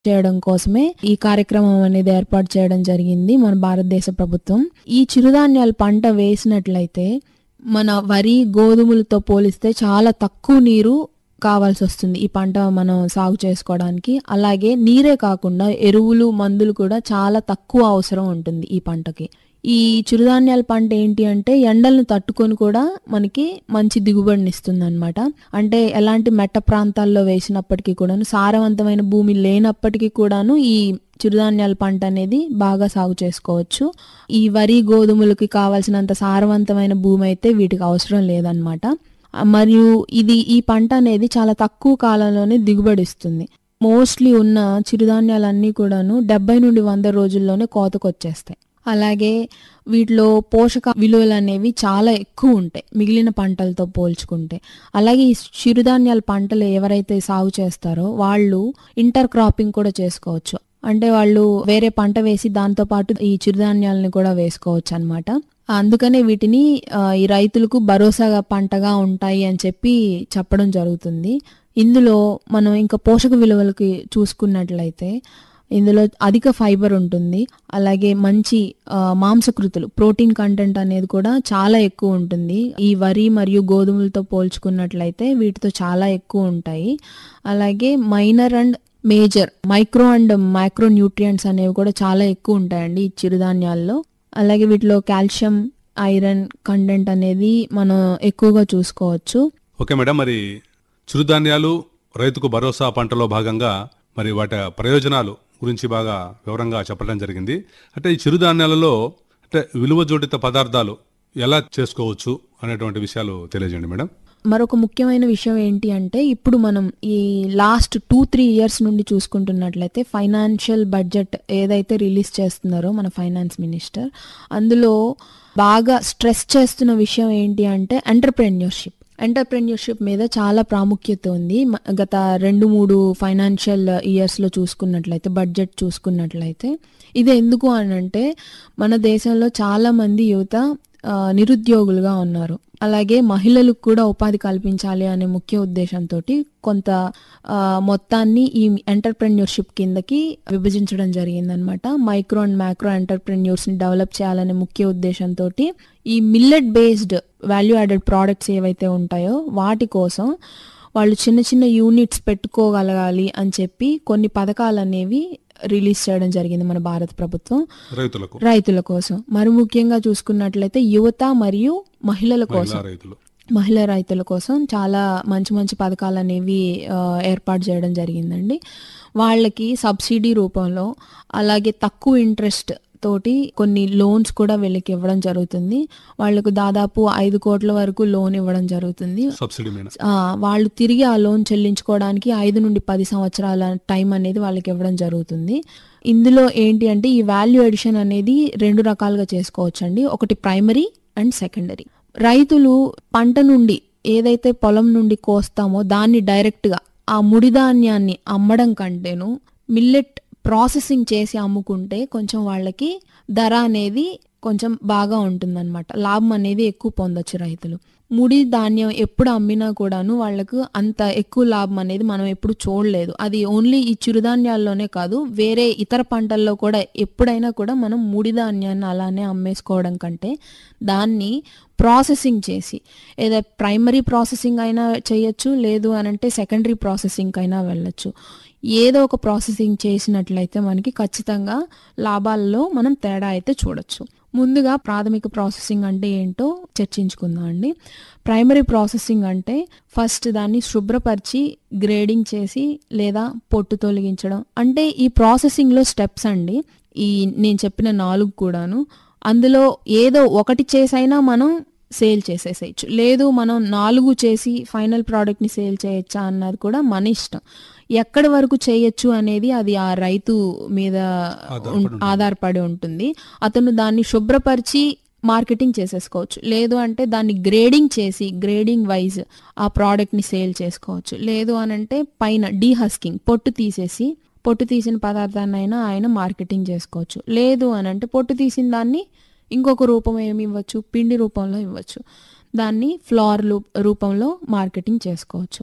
చేయడం కోసమే ఈ కార్యక్రమం అనేది ఏర్పాటు చేయడం జరిగింది మన భారతదేశ ప్రభుత్వం ఈ చిరుధాన్యాల పంట వేసినట్లయితే మన వరి గోధుమలతో పోలిస్తే చాలా తక్కువ నీరు కావాల్సి వస్తుంది ఈ పంట మనం సాగు చేసుకోవడానికి అలాగే నీరే కాకుండా ఎరువులు మందులు కూడా చాలా తక్కువ అవసరం ఉంటుంది ఈ పంటకి ఈ చిరుధాన్యాల పంట ఏంటి అంటే ఎండలను తట్టుకొని కూడా మనకి మంచి దిగుబడిని ఇస్తుంది అనమాట అంటే ఎలాంటి మెట్ట ప్రాంతాల్లో వేసినప్పటికీ కూడాను సారవంతమైన భూమి లేనప్పటికీ కూడాను ఈ చిరుధాన్యాల పంట అనేది బాగా సాగు చేసుకోవచ్చు ఈ వరి గోధుమలకి కావాల్సినంత సారవంతమైన భూమి అయితే వీటికి అవసరం లేదనమాట మరియు ఇది ఈ పంట అనేది చాలా తక్కువ కాలంలోనే దిగుబడి ఇస్తుంది మోస్ట్లీ ఉన్న చిరుధాన్యాలన్నీ కూడాను డెబ్బై నుండి వంద రోజుల్లోనే కోతకు వచ్చేస్తాయి అలాగే వీటిలో పోషక విలువలు అనేవి చాలా ఎక్కువ ఉంటాయి మిగిలిన పంటలతో పోల్చుకుంటే అలాగే ఈ చిరుధాన్యాల పంటలు ఎవరైతే సాగు చేస్తారో వాళ్ళు ఇంటర్ క్రాపింగ్ కూడా చేసుకోవచ్చు అంటే వాళ్ళు వేరే పంట వేసి దాంతో పాటు ఈ చిరుధాన్యాలని కూడా వేసుకోవచ్చు అనమాట అందుకనే వీటిని ఆ, ఈ రైతులకు భరోసాగా పంటగా ఉంటాయి అని చెప్పి చెప్పడం జరుగుతుంది ఇందులో మనం ఇంకా పోషక విలువలకి చూసుకున్నట్లయితే ఇందులో అధిక ఫైబర్ ఉంటుంది అలాగే మంచి ఆ, మాంసకృతులు ప్రోటీన్ కంటెంట్ అనేది కూడా చాలా ఎక్కువ ఉంటుంది ఈ వరి మరియు గోధుమలతో పోల్చుకున్నట్లయితే వీటితో చాలా ఎక్కువ ఉంటాయి అలాగే minor and major micro and micronutrients అనేవి కూడా చాలా ఎక్కువ ఉంటాయండి ఈ చిరుధాన్యాల్లో అలాగే వీటిలో కాల్షియం ఐరన్ కంటెంట్ అనేది మనం ఎక్కువగా చూసుకోవచ్చు ఓకే మేడం మరి చిరుధాన్యాలు రైతుకు భరోసా పంటలో భాగంగా మరి వాటి ప్రయోజనాలు గురించి బాగా వివరంగా చెప్పడం జరిగింది అంటే ఈ చిరుధాన్యాలలో అంటే విలువ జోడిత పదార్థాలు ఎలా చేసుకోవచ్చు అనేటువంటి విషయాలు తెలియజేయండి మేడం మరొక ముఖ్యమైన విషయం ఏంటి అంటే ఇప్పుడు మనం ఈ లాస్ట్ టూ త్రీ ఇయర్స్ నుండి చూసుకుంటున్నట్లయితే ఫైనాన్షియల్ బడ్జెట్ ఏదైతే రిలీజ్ చేస్తున్నారో మన ఫైనాన్స్ మినిస్టర్ అందులో బాగా స్ట్రెస్ చేస్తున్న విషయం ఏంటి అంటే ఎంటర్ప్రెన్యూర్షిప్ ఎంటర్ప్రెన్యూర్షిప్ మీద చాలా ప్రాముఖ్యత ఉంది మ- గత రెండు మూడు ఫైనాన్షియల్ ఇయర్స్లో చూసుకున్నట్లయితే బడ్జెట్ చూసుకున్నట్లయితే ఇది ఎందుకు అని అంటే మన దేశంలో చాలా మంది యువత ఆ, నిరుద్యోగులుగా ఉన్నారు అలాగే మహిళలకు కూడా ఉపాధి కల్పించాలి అనే ముఖ్య ఉద్దేశంతో కొంత ఆ, మొత్తాన్ని ఈ ఎంటర్ప్రెన్యూర్షిప్ కిందకి విభజించడం జరిగిందనమాట మైక్రో అండ్ మ్యాక్రో ఎంటర్ప్రెన్యూర్స్ ని డెవలప్ చేయాలనే ముఖ్య ఉద్దేశంతో ఈ millet based value added products ఏవైతే ఉంటాయో వాటి కోసం వాళ్ళు చిన్న చిన్న యూనిట్స్ పెట్టుకోగలగాలి అని చెప్పి కొన్ని పథకాలు అనేవి రిలీజ్ చేయడం జరిగింది మన భారత ప్రభుత్వం రైతులకు రైతుల కోసం మరి ముఖ్యంగా చూసుకున్నట్లయితే యువత మరియు మహిళల కోసం మహిళా రైతులు మహిళా రైతుల కోసం చాలా మంచి మంచి పథకాలు అనేవి ఆ, ఏర్పాటు చేయడం జరిగిందండి వాళ్ళకి సబ్సిడీ రూపంలో అలాగే తక్కువ ఇంట్రెస్ట్ తోటి కొన్ని లోన్స్ కూడా వీళ్ళకి ఇవ్వడం జరుగుతుంది వాళ్ళకు దాదాపు ఐదు కోట్ల వరకు లోన్ ఇవ్వడం జరుగుతుంది సబ్సిడీ మీద ఆ, వాళ్ళు తిరిగి ఆ లోన్ చెల్లించుకోవడానికి ఐదు నుండి పది సంవత్సరాల టైం అనేది వాళ్ళకి ఇవ్వడం జరుగుతుంది ఇందులో ఏంటి అంటే ఈ వాల్యూ ఎడిషన్ అనేది రెండు రకాలుగా చేసుకోవచ్చండి ఒకటి ప్రైమరీ అండ్ సెకండరీ రైతులు పంట నుండి ఏదైతే పొలం నుండి కోస్తామో దాన్ని డైరెక్ట్గా ఆ ముడి ధాన్యాన్ని అమ్మడం కంటేను మిల్లెట్ ప్రాసెసింగ్ చేసి అమ్ముకుంటే కొంచెం వాళ్ళకి ధర అనేది కొంచెం బాగా ఉంటుందన్నమాట లాభం అనేది ఎక్కువ పొందొచ్చు రైతులు ముడి ధాన్యం ఎప్పుడు అమ్మినా కూడాను వాళ్ళకు అంత ఎక్కువ లాభం అనేది మనం ఎప్పుడు చూడలేదు అది ఓన్లీ ఈ చిరుధాన్యాల్లోనే కాదు వేరే ఇతర పంటల్లో కూడా ఎప్పుడైనా కూడా మనం ముడి ధాన్యాన్ని అలానే అమ్మేసుకోవడం కంటే దాన్ని ప్రాసెసింగ్ చేసి ఏదో ప్రైమరీ ప్రాసెసింగ్ అయినా చేయొచ్చు లేదు అని అంటే సెకండరీ ప్రాసెసింగ్ అయినా వెళ్ళొచ్చు ఏదో ఒక ప్రాసెసింగ్ చేసినట్లయితే మనకి ఖచ్చితంగా లాభాల్లో మనం తేడా అయితే చూడొచ్చు ముందుగా ప్రాథమిక ప్రాసెసింగ్ అంటే ఏంటో చర్చించుకుందాం అండి ప్రైమరీ ప్రాసెసింగ్ అంటే ఫస్ట్ దాన్ని శుభ్రపరిచి గ్రేడింగ్ చేసి లేదా పొట్టు తొలగించడం అంటే ఈ ప్రాసెసింగ్లో స్టెప్స్ అండి ఈ నేను చెప్పిన నాలుగు కూడాను అందులో ఏదో ఒకటి చేసైనా మనం సేల్ చేసేసేయచ్చు లేదు మనం నాలుగు చేసి ఫైనల్ ప్రోడక్ట్ని సేల్ చేయొచ్చా అన్నది కూడా మన ఇష్టం ఎక్కడి వరకు చేయొచ్చు అనేది అది ఆ రైతు మీద ఉన్- ఆధారపడి ఉంటుంది అతను దాన్ని శుభ్రపరిచి మార్కెటింగ్ చేసేసుకోవచ్చు లేదు అంటే దాన్ని గ్రేడింగ్ చేసి గ్రేడింగ్ వైజ్ ఆ ప్రోడక్ట్ని సేల్ చేసుకోవచ్చు లేదు అని అంటే పైన డీహస్కింగ్ పొట్టు తీసేసి పొట్టు తీసిన పదార్థాన్ని అయినా ఆయన మార్కెటింగ్ చేసుకోవచ్చు లేదు అని అంటే పొట్టు తీసిన దాన్ని ఇంకొక రూపం ఏమి ఇవ్వచ్చు పిండి రూపంలో ఇవ్వచ్చు దాన్ని ఫ్లార్ రూపంలో మార్కెటింగ్ చేసుకోవచ్చు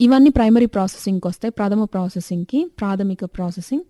ఇవన్నీ ప్రైమరీ ప్రాసెసింగ్కి వస్తాయి ప్రథమ ప్రాసెసింగ్కి ప్రాథమిక ప్రాసెసింగ్